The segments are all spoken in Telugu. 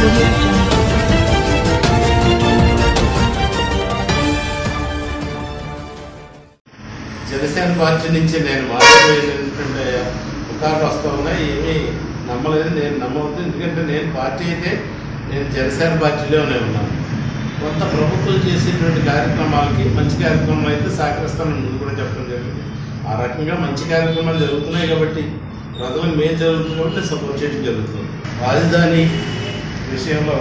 audio jungle. జనసేన పార్టీ నుంచి నేను మారిపోయినటువంటి పుకార్లు వస్తూ ఉన్నాయి ఏమీ నమ్మలేదు నేను నమ్మవద్దు ఎందుకంటే నేను పార్టీ అయితే నేను జనసేన పార్టీలోనే ఉన్నాను కొత్త ప్రభుత్వం చేసేటువంటి కార్యక్రమాలకి మంచి కార్యక్రమాలు అయితే సహకరిస్తానని ముందు కూడా చెప్పడం జరిగింది ఆ రకంగా మంచి కార్యక్రమాలు జరుగుతున్నాయి కాబట్టి ప్రజలకు మేలు జరుగుతుంది కాబట్టి సపోర్ట్ చేయడం జరుగుతుంది రాజధాని విషయంలో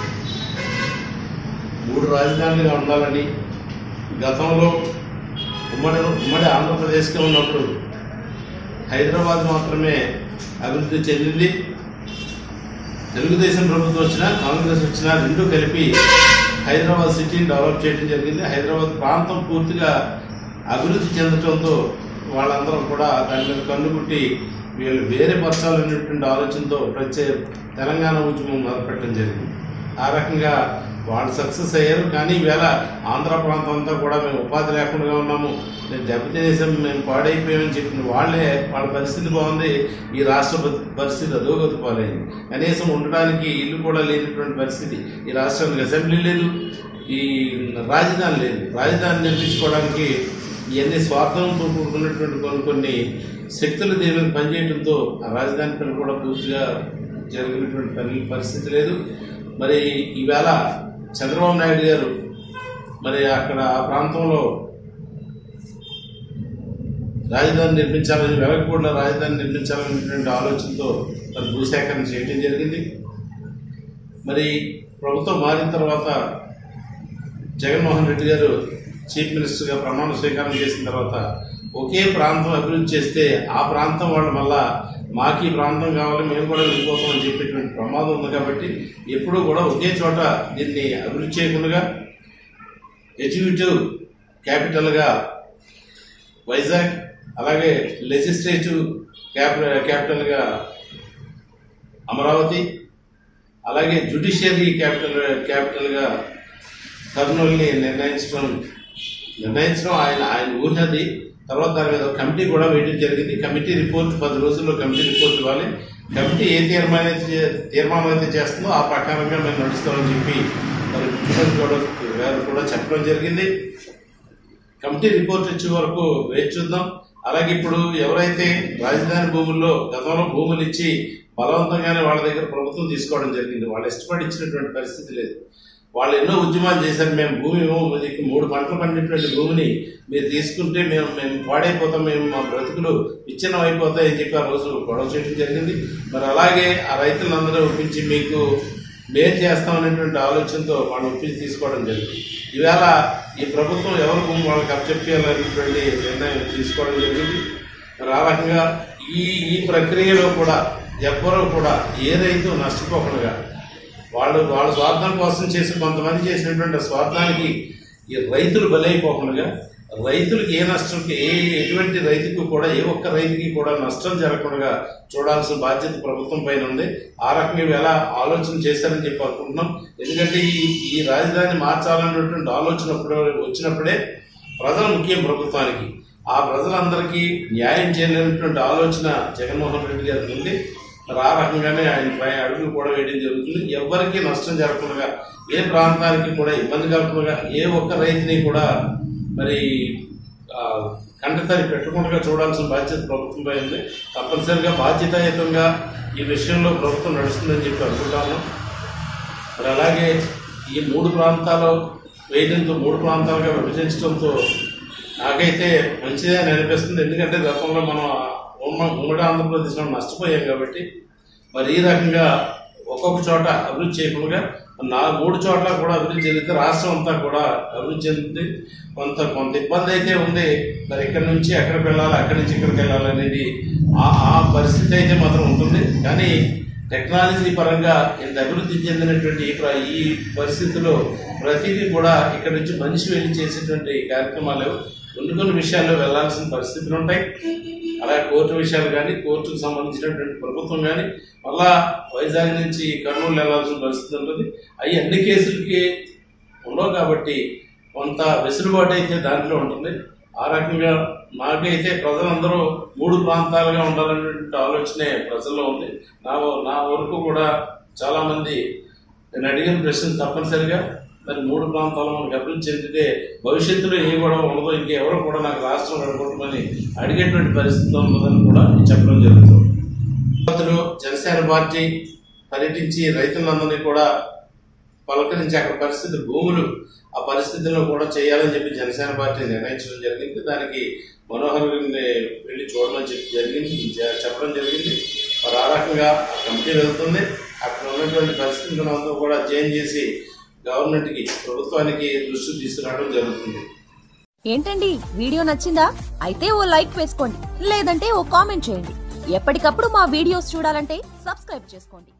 మూడు రాజధానులుగా ఉండాలని గతంలో ఉమ్మడి ఉమ్మడి ఆంధ్రప్రదేశ్గా ఉన్నప్పుడు హైదరాబాద్ మాత్రమే అభివృద్ధి చెందింది తెలుగుదేశం ప్రభుత్వం వచ్చినా కాంగ్రెస్ వచ్చినా రెండు కలిపి హైదరాబాద్ సిటీని డెవలప్ చేయడం జరిగింది హైదరాబాద్ ప్రాంతం పూర్తిగా అభివృద్ధి చెందడంతో వాళ్ళందరం కూడా దాని మీద కన్నుకుట్టి వీళ్ళు వేరే పరచాలనేటువంటి ఆలోచనతో ప్రత్యేక తెలంగాణ ఉద్యమం మొదలుపెట్టడం జరిగింది ఆ రకంగా వాళ్ళు సక్సెస్ అయ్యారు కానీ ఈవేళ ఆంధ్ర ప్రాంతం అంతా కూడా మేము ఉపాధి లేకుండా ఉన్నాము మేము దెబ్బతినేసాం మేము పాడైపోయామని చెప్పిన వాళ్ళే వాళ్ళ పరిస్థితి బాగుంది ఈ రాష్ట్ర ప- పరిస్థితి అధోగతి పాలైంది కనీసం ఉండడానికి ఇల్లు కూడా లేనటువంటి పరిస్థితి ఈ రాష్ట్రానికి అసెంబ్లీ లేదు ఈ రాజధాని లేదు రాజధాని నిర్మించుకోవడానికి ఇవన్నీ స్వార్థంతో కూడుకున్నటువంటి కొన్ని కొన్ని శక్తులు దీని మీద పనిచేయడంతో ఆ రాజధాని పని కూడా పూర్తిగా జరిగినటువంటి పని పరిస్థితి లేదు మరి ఈవేళ చంద్రబాబు నాయుడు గారు మరి అక్కడ ఆ ప్రాంతంలో రాజధాని నిర్మించాలని వెలగపూడిలో రాజధాని నిర్మించాలనేటువంటి ఆలోచనతో మరి భూసేకరణ చేయడం జరిగింది మరి ప్రభుత్వం మారిన తర్వాత జగన్మోహన్ రెడ్డి గారు చీఫ్ మినిస్టర్గా ప్రమాణ స్వీకారం చేసిన తర్వాత ఒకే ప్రాంతం అభివృద్ధి చేస్తే ఆ ప్రాంతం వాళ్ళు మళ్ళా మాకు ఈ ప్రాంతం కావాలి మేము కూడా వెళ్ళిపోతామని చెప్పేటువంటి ప్రమాదం ఉంది కాబట్టి ఎప్పుడూ కూడా ఒకే చోట దీన్ని అభివృద్ధి చేయకుండా ఎగ్జిక్యూటివ్ క్యాపిటల్గా వైజాగ్ అలాగే లెజిస్లేటివ్ క్యాపి క్యాపిటల్గా అమరావతి అలాగే జ్యుడిషియరీ క్యాపిటల్ క్యాపిటల్గా కర్నూలుని నిర్ణయించడం నిర్ణయించడం ఆయన ఆయన ఊరినది తర్వాత దాని మీద ఒక కమిటీ కూడా వేయడం జరిగింది కమిటీ రిపోర్ట్ పది రోజుల్లో కమిటీ రిపోర్ట్ ఇవ్వాలి కమిటీ ఏ తీర్మానం అయితే చే- తీర్మానం అయితే చేస్తుందో ఆ ప్రకారంగా మేము నడుస్తామని చెప్పి మరి ముఖ్యమంత్రి కూడా గారు కూడా చెప్పడం జరిగింది కమిటీ రిపోర్ట్ ఇచ్చే వరకు వేచి చూద్దాం అలాగే ఇప్పుడు ఎవరైతే రాజధాని భూముల్లో గతంలో భూములు ఇచ్చి బలవంతంగానే వాళ్ళ దగ్గర ప్రభుత్వం తీసుకోవడం జరిగింది వాళ్ళు ఇష్టపడి ఇచ్చినటువంటి పరిస్థితి లేదు వాళ్ళు ఎన్నో ఉద్యమాలు చేశారు మేము భూమి ఇవ్వము, మీకు మూడు పంటలు పండినటువంటి భూమిని మీరు తీసుకుంటే మేము మేము పాడైపోతాం మేము మా బ్రతుకులు విచ్ఛిన్నం అయిపోతాయని చెప్పి ఆ రోజు గొడవ చేయడం జరిగింది మరి అలాగే ఆ రైతులందరూ ఒప్పించి మీకు మేలు చేస్తామనేటువంటి ఆలోచనతో వాళ్ళు ఒప్పించి తీసుకోవడం జరిగింది ఈవేళ ఈ ప్రభుత్వం ఎవరి భూమి వాళ్ళకి అప్పచెప్పాలనేటువంటి నిర్ణయం తీసుకోవడం జరిగింది మరి ఆ రకంగా ఈ ఈ ప్రక్రియలో కూడా ఎవ్వరూ కూడా ఏ రైతు నష్టపోకుండా వాళ్ళు వాళ్ళ స్వార్థం కోసం చేసి కొంతమంది చేసినటువంటి స్వార్థానికి ఈ రైతులు బలైపోకుండా రైతులకు ఏ నష్టంకి ఏ ఎటువంటి రైతుకు కూడా ఏ ఒక్క రైతుకి కూడా నష్టం జరగకుండా చూడాల్సిన బాధ్యత ప్రభుత్వం పైన ఉంది ఆ రకంగా ఇవి ఎలా ఆలోచన చేశారని చెప్పి అనుకుంటున్నాం ఎందుకంటే ఈ ఈ రాజధాని మార్చాలన్నటువంటి ఆలోచన అప్పుడు వచ్చినప్పుడే ప్రజలు ముఖ్యం ప్రభుత్వానికి ఆ ప్రజలందరికీ న్యాయం చేయలేనటువంటి ఆలోచన జగన్మోహన్ రెడ్డి గారికి ఉంది మరి ఆ రకంగానే ఆయన పై అడుగులు కూడా వేయడం జరుగుతుంది ఎవరికి నష్టం జరగకుండా ఏ ప్రాంతానికి కూడా ఇబ్బంది కలగకుండా ఏ ఒక్క రైతుని కూడా మరి ఆ, కంటతడి పెట్టకుండా చూడాల్సిన బాధ్యత ప్రభుత్వంపై ఉంది తప్పనిసరిగా బాధ్యతాయుతంగా ఈ విషయంలో ప్రభుత్వం నడుస్తుందని చెప్పి అనుకుంటాను మరి అలాగే ఈ మూడు ప్రాంతాలు వేయడంతో మూడు ప్రాంతాలుగా విభజించడంతో నాకైతే మంచిదే అని అనిపిస్తుంది ఎందుకంటే గతంలో మనం ఉమ్మ ఉమ్మడి ఆంధ్రప్రదేశ్లో నష్టపోయాం కాబట్టి మరి ఈ రకంగా ఒక్కొక్క చోట అభివృద్ధి చేయకుండా నా మూడు చోట్ల కూడా అభివృద్ధి చెందితే రాష్ట్రం అంతా కూడా అభివృద్ధి చెందుతుంది కొంత కొంత ఇబ్బంది అయితే ఉంది మరి ఇక్కడి నుంచి ఎక్కడికి వెళ్ళాలి అక్కడి నుంచి ఇక్కడికి వెళ్ళాలి అనేది ఆ ఆ పరిస్థితి అయితే మాత్రం ఉంటుంది కానీ టెక్నాలజీ పరంగా ఇంత అభివృద్ధి చెందినటువంటి ఈ ప్ర- ఈ పరిస్థితిలో ప్రతిదీ కూడా ఇక్కడ నుంచి మనిషి వెళ్ళి చేసేటువంటి కార్యక్రమాలు కొన్ని కొన్ని విషయాల్లో వెళ్లాల్సిన పరిస్థితులు ఉంటాయి అలాగే కోర్టు విషయాలు కానీ కోర్టుకు సంబంధించినటువంటి ప్రభుత్వం కానీ మళ్ళా వైజాగ్ నుంచి కర్నూలు వెళ్లాల్సిన పరిస్థితి ఉంటుంది అవి అన్ని కేసులకి ఉండవు కాబట్టి కొంత వెసులుబాటు అయితే దాంట్లో ఉంటుంది ఆ రకంగా నాకైతే ప్రజలందరూ మూడు ప్రాంతాలుగా ఉండాలనేటువంటి ఆలోచనే ప్రజల్లో ఉంది నా నా వరకు కూడా చాలా మంది నేను అడిగిన ప్రశ్న తప్పనిసరిగా మరి మూడు ప్రాంతాల్లో మనకు అభివృద్ధి చెందితే భవిష్యత్తులో ఏ గొడవ ఉండదో ఇంకెవరో కూడా నాకు రాష్ట్రం కనుకుంటామని అడిగేటువంటి పరిస్థితి ఉన్నదని కూడా చెప్పడం జరుగుతుంది అతను జనసేన పార్టీ పర్యటించి రైతులందరినీ కూడా పలకరించి అక్కడ పరిస్థితి భూములు ఆ పరిస్థితుల్లో కూడా చేయాలని చెప్పి జనసేన పార్టీ నిర్ణయించడం జరిగింది దానికి మనోహర్ గారిని వెళ్ళి చూడమని చెప్పి జరిగింది జ- చెప్పడం జరిగింది మరి ఆ రకంగా ఆ కమిటీ వెళ్తుంది అక్కడ ఉన్నటువంటి పరిస్థితులను అంతా కూడా చేంజ్ చేసి గవర్నమెంట్కి ప్రభుత్వానికి దృష్టి తీసుకురావడం జరుగుతుంది ఏంటండి వీడియో నచ్చిందా అయితే ఓ లైక్ వేసుకోండి లేదంటే ఓ కామెంట్ చేయండి ఎప్పటికప్పుడు మా వీడియోస్ చూడాలంటే సబ్స్క్రైబ్ చేసుకోండి